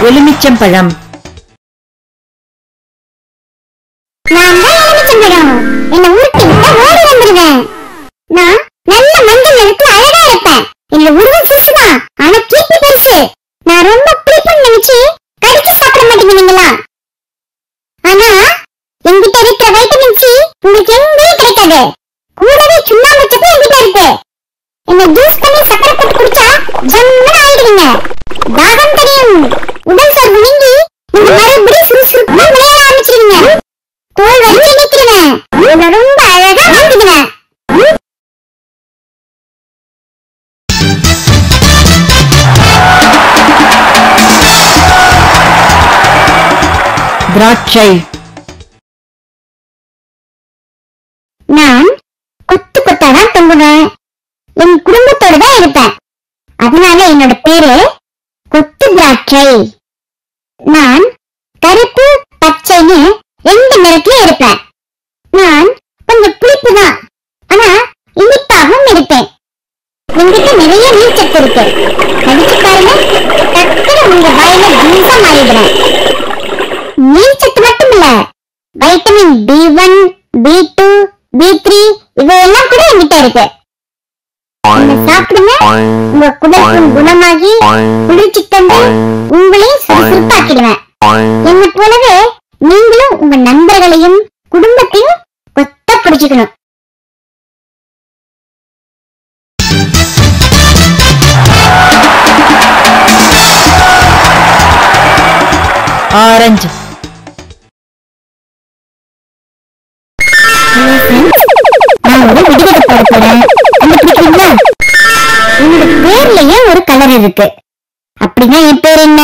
எலுமிச்சம்பழம் நான் தான் எலுமிச்சம்பழம் என்ன உருட்டி விட்டா ஓடி வந்துருவேன் நான் நல்ல மஞ்சள் நிறத்துல அழகா இருப்பேன் என்னோட உருவம் சிறுசுதான் ஆனா கீர்த்தி பெருசு நான் ரொம்ப பிடிப்புன்னு நினைச்சு கடிச்சு சாப்பிட மாட்டேங்கிறீங்களா ஆனா என்கிட்ட இருக்கிற வைட்டமின் சி உங்களுக்கு எங்கேயும் கிடைக்காது கூடவே சுண்ணாம்பு சத்து என்கிட்ட இருக்கு என்ன ஜூஸ் பண்ணி சக்கரை போட்டு குடிச்சா ஜம்முன்னு ஆயிடுவீங்க தாகம் தெரியும் உடல் சோர்வு நீங்கி நீங்க மறுபடியும் சுறுசுறுப்பா விளையாட ஆரம்பிச்சிருவீங்க தோல் வலிச்சு நிக்கிறேன் உன்னை ரொம்ப அழகா மாத்திடுவேன் திராட்சை நான் கொத்து கொத்தா தான் தொங்குவேன் என் குடும்பத்தோட தான் இருப்பேன் அதனால என்னோட பேரு கொத்து திராட்சை நான் கருப்பு பச்சைன்னு ரெண்டு நிறத்துல இருப்பேன் நான் கொஞ்சம் புளிப்பு தான் ஆனா இனிப்பாகவும் இருப்பேன் என்கிட்ட நிறைய நீர்ச்சத்து இருக்கு கடிச்சு பாருங்க டக்குனு உங்க வாயில ஜூஸா மாறிடுறேன் நீர்ச்சத்து மட்டும் இல்ல vitamin B one B two B three இவையெல்லாம் கூட என்கிட்ட இருக்கு இதை சாப்பிடுங்க உங்க குடற்புண் குணமாகி குளிர்ச்சி தந்து உங்களையும் சுறுசுறுப்பாக்கிடுவேன் என்னை போலவே நீங்களும் உங்க நண்பர்களையும் குடும்பத்தையும் கொத்த பிடிச்சுக்கணும் ஆரஞ்சு Hello friends. நான் ஒரு விடுகதை போட போறேன் கண்டுபிடிக்கிறீங்களா உங்களோட பேர்லயே ஒரு கலர் இருக்கு அப்படின்னா என் பேர் என்ன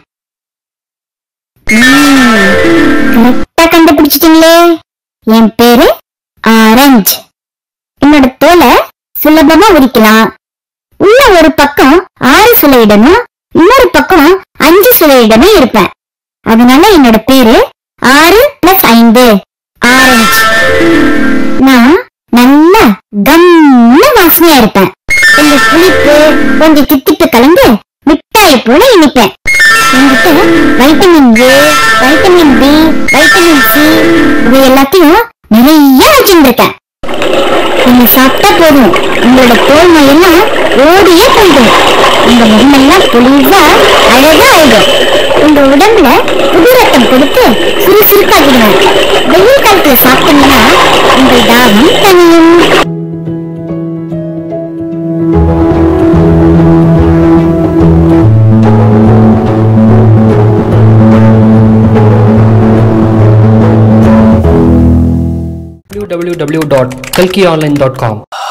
கரெக்டா கண்டுபிடிச்சிட்டீங்களே என் பேரு ஆரஞ்சு என்னோட தோலை சுலபமா உரிக்கலாம் உள்ள ஒரு பக்கம் ஆறு சுளையிடணும் இன்னொரு பக்கம் அஞ்சு சுளையிடணும் இருப்பேன் அதனால என்னோட பேரு ஆறு பிளஸ் ஐந்து ஆரஞ்சு நான் நல்லா கம்னு வாசனையா இருப்பேன் கொஞ்சம் புளிப்பு கொஞ்சம் தித்திப்பு கலந்து மிட்டாயை போல இனிப்பேன் என்கிட்ட vitamin A vitamin B vitamin C இது எல்லாத்தையும் நிறைய வச்சிருந்திருக்கேன் நீங்க சாப்பிட்டா போதும் உங்களோட தோல் நோயெல்லாம் ஓடியே போயிடும் உங்க முகமெல்லாம் பொலிவா அழகா ஆயிடும் உங்க உடம்புல புது ரத்தம் கொடுத்து சுறுசுறுப்பாக்கிடுவேன் வெயில் காலத்துல சாப்பிட்டீங்கன்னா உங்கள் தாகம் தனியும் www.kalkionline.com